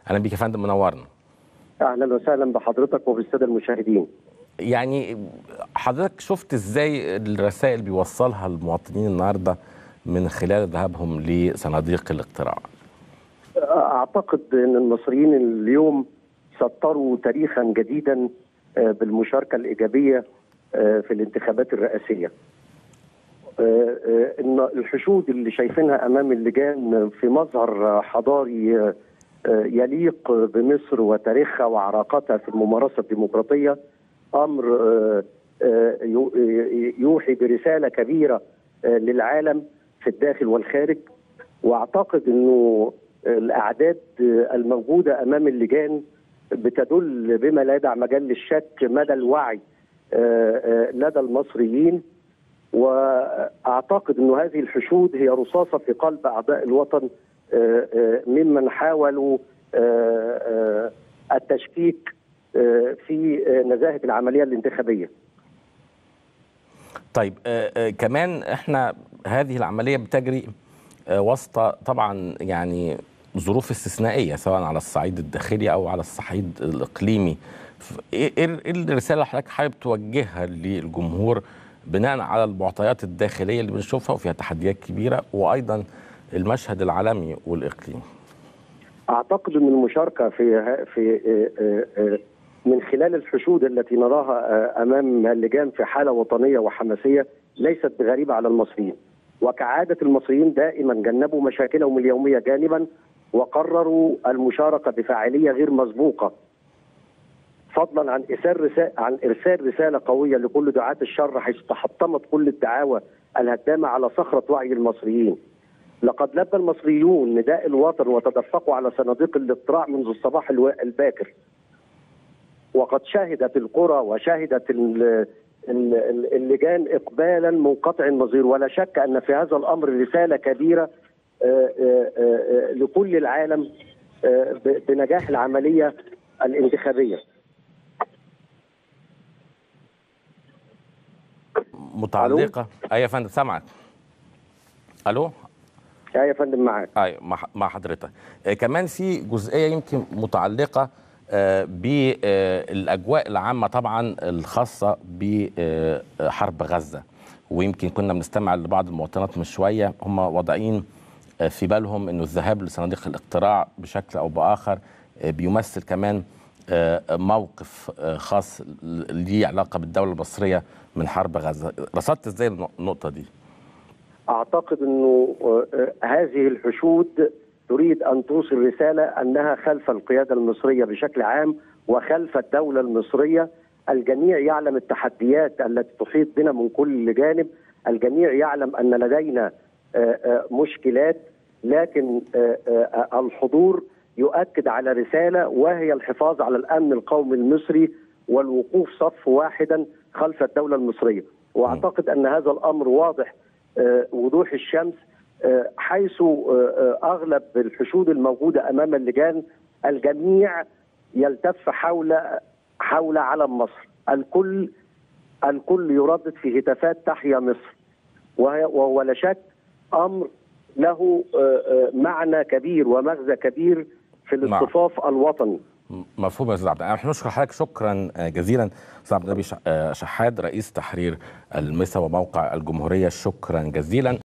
اهلا بيك يا فندم منورنا اهلا وسهلا بحضرتك وبالساده المشاهدين يعني حضرتك شفت ازاي الرسائل اللي بيوصلها المواطنين النهارده من خلال ذهابهم لصناديق الاقتراع اعتقد ان المصريين اليوم سطروا تاريخا جديدا بالمشاركه الايجابيه في الانتخابات الرئاسيه ان الحشود اللي شايفينها امام اللجان في مظهر حضاري يليق بمصر وتاريخها وعراقتها في الممارسه الديمقراطيه امر يوحي برساله كبيره للعالم في الداخل والخارج واعتقد انه الاعداد الموجوده امام اللجان بتدل بما لا يدع مجال للشك مدى الوعي لدى المصريين واعتقد انه هذه الحشود هي رصاصه في قلب اعداء الوطن ممن حاولوا التشكيك في نزاهه العمليه الانتخابيه. طيب كمان احنا هذه العمليه بتجري وسط طبعا يعني ظروف استثنائيه سواء على الصعيد الداخلي او على الصعيد الاقليمي. ايه الرساله اللي حضرتك حابب توجهها للجمهور بناء على المعطيات الداخليه اللي بنشوفها وفيها تحديات كبيره وايضا المشهد العالمي والاقليمي؟ اعتقد ان المشاركه في في من خلال الحشود التي نراها امام اللجان في حاله وطنيه وحماسيه ليست بغريبه على المصريين وكعاده المصريين دائما جنبوا مشاكلهم اليوميه جانبا وقرروا المشاركه بفاعليه غير مسبوقه فضلا عن ارسال رسالة عن ارسال رساله قويه لكل دعاة الشر حيث تحطمت كل الدعاوى الهدامه على صخره وعي المصريين. لقد لبى المصريون نداء الوطن وتدفقوا على صناديق الاقتراع منذ الصباح الباكر. وقد شهدت القرى وشهدت اللجان اقبالا منقطع النظير ولا شك ان في هذا الامر رساله كبيره لكل العالم بنجاح العمليه الانتخابيه. متعلقه ايوه يا فندم سامعك الو ايوه يا فندم معاك ايوه مع حضرتك آه كمان في جزئيه يمكن متعلقه آه بالاجواء العامه طبعا الخاصه بحرب غزه ويمكن كنا بنستمع لبعض المواطنات من شويه هم واضعين آه في بالهم انه الذهاب لصناديق الاقتراع بشكل او باخر بيمثل كمان موقف خاص ليه علاقه بالدوله المصريه من حرب غزه، رصدت ازاي النقطه دي؟ اعتقد انه هذه الحشود تريد ان توصل رساله انها خلف القياده المصريه بشكل عام وخلف الدوله المصريه، الجميع يعلم التحديات التي تحيط بنا من كل جانب، الجميع يعلم ان لدينا مشكلات لكن الحضور يؤكد على رساله وهي الحفاظ على الامن القومي المصري والوقوف صف واحدا خلف الدوله المصريه، واعتقد ان هذا الامر واضح وضوح الشمس حيث اغلب الحشود الموجوده امام اللجان الجميع يلتف حول حول علم مصر، الكل الكل يردد في هتافات تحيا مصر وهو لا شك امر له معنى كبير ومغزى كبير في الاصطفاف الوطني مفهوم يا استاذ عبد احنا بنشكر حضرتك شكرا جزيلا استاذ عبد النبي شحاد رئيس تحرير المسا وموقع الجمهوريه شكرا جزيلا